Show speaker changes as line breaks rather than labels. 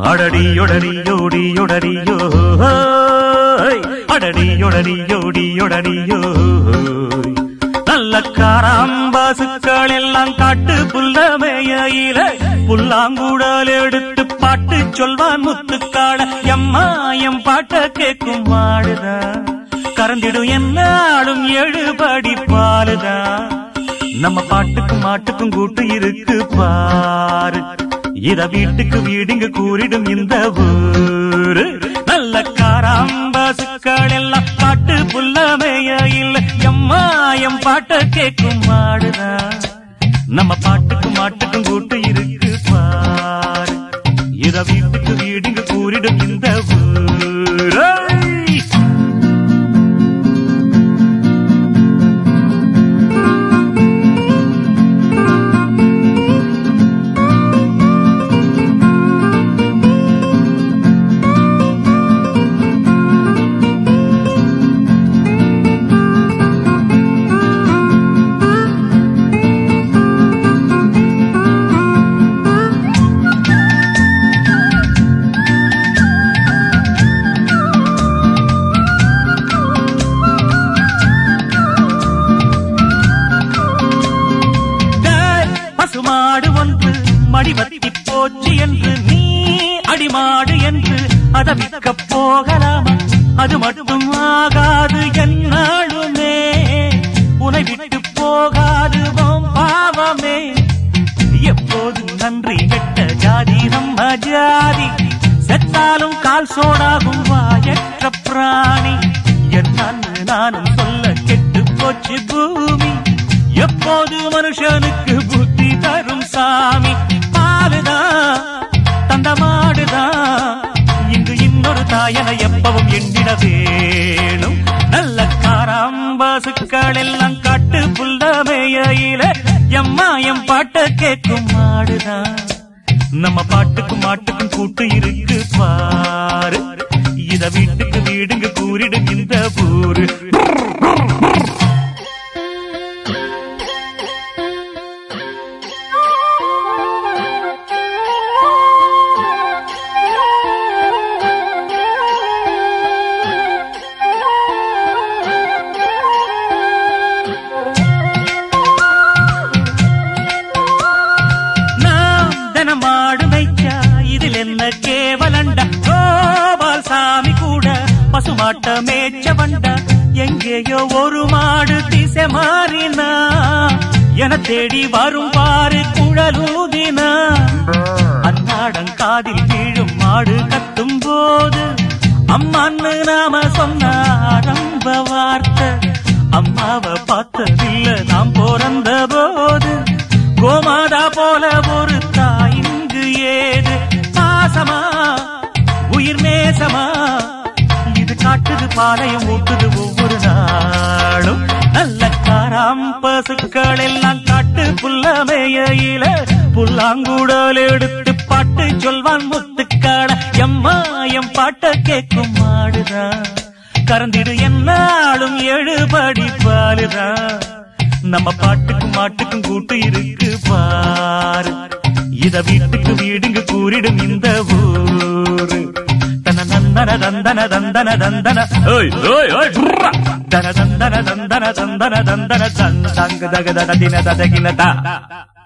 அடடியொடடியோடியொடடியோ அடடியொடடியோடியொடடியோ நல்ல காராம்பாசுக்கள் எல்லாம் காட்டு புல்லமையில புல்லாங்குழல் எடுத்து பாட்டு சொல்வான் முத்துக்காட எம்மா எம் பாட்ட கேக்கும் மாடுதா கறந்திடும் என்னாடும் எழுபடி பாலுதா நம்ம பாட்டுக்கும் மாட்டுக்கும் கூட்டு இருக்கு பாரு இத வீட்டுக்கு வீடுங்க கூறிடும் இந்த ஊரு நல்ல காராம்பாசுக்கள் எல்லாம் பாட்டு புல்லமைய இல்ல எம்மா எம் பாட்ட கேக்கும் மாடுதா நம்ம பாட்டுக்கும் மாட்டுக்கும் கூட்டு இருக்கு பாரு இத வீட்டுக்கு வீடுங்க கூறிடும் இந்த ஊரு டேய், பசுமாடு ஒன்று மடிவத்தி போச்சு என்று நீ அடிமாடு என்று அதை விற்க போகலாமா அது மட்டும் ஆகாது என்னாலுமே உனை விட்டு போகாது உன் பாவமே எப்போதும் நன்றி கெட்ட ஜாதி நம்ம ஜாதி செத்தாலும் கால் சோடாகும் வாயற்ற பிராணி என்னான்னு நானும் சொல்ல கெட்டு போச்சு பூமி எப்போது மனுஷனுக்கு புத்தி தரும் சாமி பாலுதான் தந்த மாடுதான் இங்கு இன்னொரு தாயனை எப்பவும் எண்ணிட வேணும் நல்ல காராம்பாசுக்கள் எல்லாம் காட்டு புல்லமையில எம்மா எம் பாட்ட கேட்கும் மாடுதான் நம்ம பாட்டுக்கும் மாட்டுக்கும் கூட்டு இருக்கு பாரு இத வீட்டுக்கு வீடுங்க கூறிடும் இந்த ஊரு நாம் தினமாடு மேய்ச்சா இதில் என்ன கேவலண்டா கோபால் சாமி கூட பசுமாட்ட மேய்ச்ச வண்டா எங்கேயோ ஒரு மாடு திசை மாறினா என தேடி வரும் பாரு குழலூதினா அன்னாடம் காதில் வீழும் மாடு கத்தும் போது அம்மான்னு நாம சொன்ன ஆரம்ப வார்த்தை அம்மாவை பார்த்ததில்ல நாம் பிறந்த போது கோமாதா போல ஒரு தாய் இங்கு ஏது பாசமா உயிர் நேசமா இது காட்டுது பாளையம் ஊட்டுது ஒவ்வொரு நாளும் நல்ல காராம் பசுக்கள் எல்லாம் காட்டு புல்லமையில புல்லாங்குடல் எடுத்து பாட்டு சொல்வான் முத்துக்காட எம்மா எம் பாட்ட கேட்கும் மாடுதான் கறந்திடு என்னாலும் எழுபடி பாலுதான் நம்ம பாட்டுக்கும் மாட்டுக்கும் கூட்டு இருக்கு பாரு இத வீட்டுக்கு வீடுங்க கூறிடும் இந்த ஊரு தன நந்தன தந்தன தந்தன தந்தன ஓய் ஓய் ஓய் புர்ரா. தன தந்தன தந்தன தந்தன தந்தன தந்தங்க தக தட தின ததகின தா